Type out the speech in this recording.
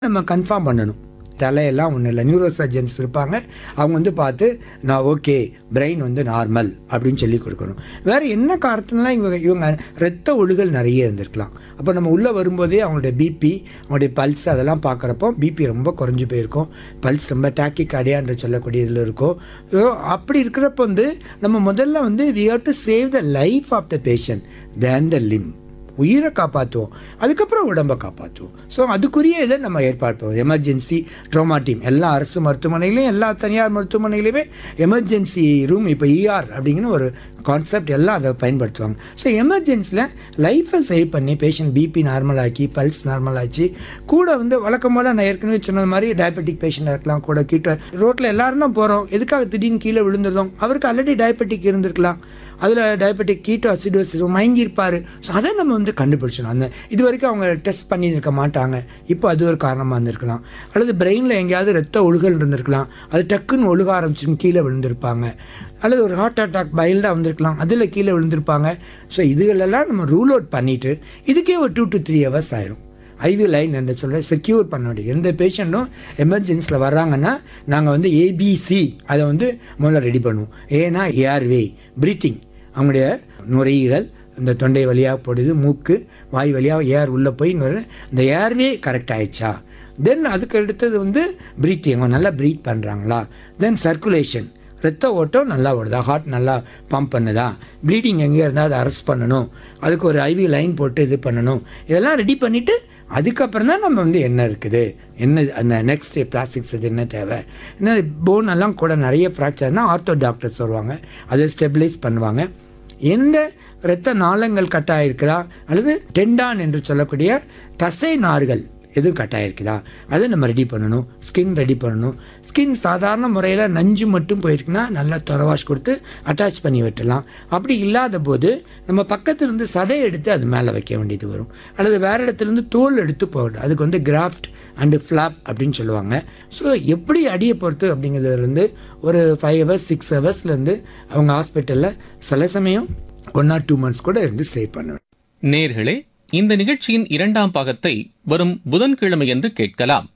நம்ம கன்ஃபார்ம் பண்ணணும் தலையெல்லாம் ஒன்றும் இல்லை நியூரோ சர்ஜன்ஸ் இருப்பாங்க அவங்க வந்து பார்த்து நான் ஓகே பிரெயின் வந்து நார்மல் அப்படின்னு சொல்லி கொடுக்கணும் வேறு என்ன காரணத்துலாம் இவங்க இவங்க ரத்த ஒழுகல் நிறைய இருந்திருக்கலாம் அப்போ நம்ம உள்ளே வரும்போதே அவங்களுடைய பிபி அவங்களுடைய பல்ஸ் அதெல்லாம் பார்க்குறப்போ பிபி ரொம்ப குறைஞ்சி போயிருக்கும் பல்ஸ் ரொம்ப டாக்கி கடையான்ற சொல்லக்கூடிய இதில் இருக்கும் ஸோ அப்படி இருக்கிறப்ப வந்து நம்ம முதல்ல வந்து we how to save the life of the patient then the limb உயிரை காப்பாற்றுவோம் அதுக்கப்புறம் உடம்பை காப்பாற்றுவோம் ஸோ அதுக்குரிய இதை நம்ம ஏற்பாடு பண்ணுவோம் எமர்ஜென்சி ட்ரோமா டீம் எல்லா அரசு மருத்துவமனையிலையும் எல்லா தனியார் மருத்துவமனையிலையுமே எமர்ஜென்சி ரூம் இப்போ இஆர் அப்படிங்கிற ஒரு கான்செப்ட் எல்லாம் அதை பயன்படுத்துவாங்க ஸோ எமர்ஜென்சியில் லைஃப்பை சேவ் பண்ணி பேஷண்ட் பிபி நார்மல் ஆக்கி பல்ஸ் நார்மல் ஆச்சு கூட வந்து வழக்கம் போல் நான் ஏற்கனவே சொன்ன மாதிரி டயபெட்டிக் பேஷண்ட் இருக்கலாம் கூட கீட்ட ரோட்டில் எல்லாரும் தான் போகிறோம் எதுக்காக திடீர்னு கீழே விழுந்துருந்தோம் அவருக்கு ஆல்ரெடி டயபெட்டிக் இருந்திருக்கலாம் அதில் டயபெட்டிக் கீட்டோ அசிடோசிஸ் மயங்கியிருப்பார் ஸோ அதை நம்ம வந்து கண்டுபிடிச்சணும் அந்த இது வரைக்கும் அவங்க டெஸ்ட் பண்ணியிருக்க மாட்டாங்க இப்போ அது ஒரு காரணமாக இருந்திருக்கலாம் அல்லது பிரெயினில் எங்கேயாவது ரத்த ஒழுகல் இருந்திருக்கலாம் அது டக்குன்னு ஒழுக ஆரம்பிச்சுன்னு கீழே விழுந்திருப்பாங்க அல்லது ஒரு ஹார்ட் அட்டாக் பைல்டாக வந்திருக்கலாம் அதில் கீழே விழுந்திருப்பாங்க ஸோ இதுகளெல்லாம் நம்ம ரூல் அவுட் பண்ணிவிட்டு இதுக்கே ஒரு டூ டு த்ரீ ஹவர்ஸ் ஆயிரும் ஐவி லைன் என்று சொல்ல செக்யூர் பண்ண வேண்டிய எந்த பேஷண்ட்டும் எமர்ஜென்சியில் வர்றாங்கன்னா நாங்கள் வந்து ஏபிசி அதை வந்து முதல்ல ரெடி பண்ணுவோம் ஏன்னா ஏர்வே ப்ரீத்திங் அவங்களுடைய நுரையீரல் இந்த தொண்டை வழியாக போடுது மூக்கு வாய் வழியாக ஏர் உள்ளே போய் நுரை இந்த ஏர்வே கரெக்ட் ஆயிடுச்சா தென் அதுக்கு அடுத்தது வந்து ப்ரீத்திங் அவங்க நல்லா ப்ரீத் பண்ணுறாங்களா தென் சர்க்குலேஷன் ரத்த ஓட்டம் நல்லா ஓடுதா ஹார்ட் நல்லா பம்ப் பண்ணுதா ப்ளீடிங் எங்கே இருந்தால் அதை அரெஸ்ட் பண்ணணும் அதுக்கு ஒரு ஐவி லைன் போட்டு இது பண்ணணும் இதெல்லாம் ரெடி பண்ணிவிட்டு அதுக்கப்புறம் தான் நம்ம வந்து என்ன இருக்குது என்ன அந்த நெக்ஸ்ட் பிளாஸ்டிக்ஸ் இது என்ன தேவை என்ன போன் எல்லாம் கூட நிறைய ஃப்ராக்சர்னால் ஆர்த்தோ டாக்டர்ஸ் வருவாங்க அதை ஸ்டெபிலைஸ் பண்ணுவாங்க எந்த இரத்த நாளங்கள் கட்டாயிருக்குதா அல்லது டெண்டான் என்று சொல்லக்கூடிய தசை நார்கள் எதுவும் கட்டாயிருக்குதா அதை நம்ம ரெடி பண்ணணும் ஸ்கின் ரெடி பண்ணணும் ஸ்கின் சாதாரண முறையில் நஞ்சு மட்டும் போயிருக்குன்னா நல்லா தொலைவாஷ் கொடுத்து அட்டாச் பண்ணி விட்டுலாம் அப்படி இல்லாத போது நம்ம பக்கத்துலேருந்து சதை எடுத்து அது மேலே வைக்க வேண்டியது வரும் அல்லது வேறு இடத்துலேருந்து தோல் எடுத்து போகணும் அதுக்கு வந்து கிராஃப்ட் அண்டு ஃப்ளாப் அப்படின்னு சொல்லுவாங்க ஸோ எப்படி அடியை பொறுத்து அப்படிங்கிறதுலேருந்து ஒரு ஃபைவ் ஹவர்ஸ் சிக்ஸ் ஹவர்ஸ்லேருந்து அவங்க ஹாஸ்பிட்டலில் சில சமயம் ஒன் ஆர் டூ மந்த்ஸ் கூட இருந்து ஸ்டே பண்ணுவேன் நேர்களே இந்த நிகழ்ச்சியின் இரண்டாம் பாகத்தை வரும் புதன்கிழமையன்று கேட்கலாம்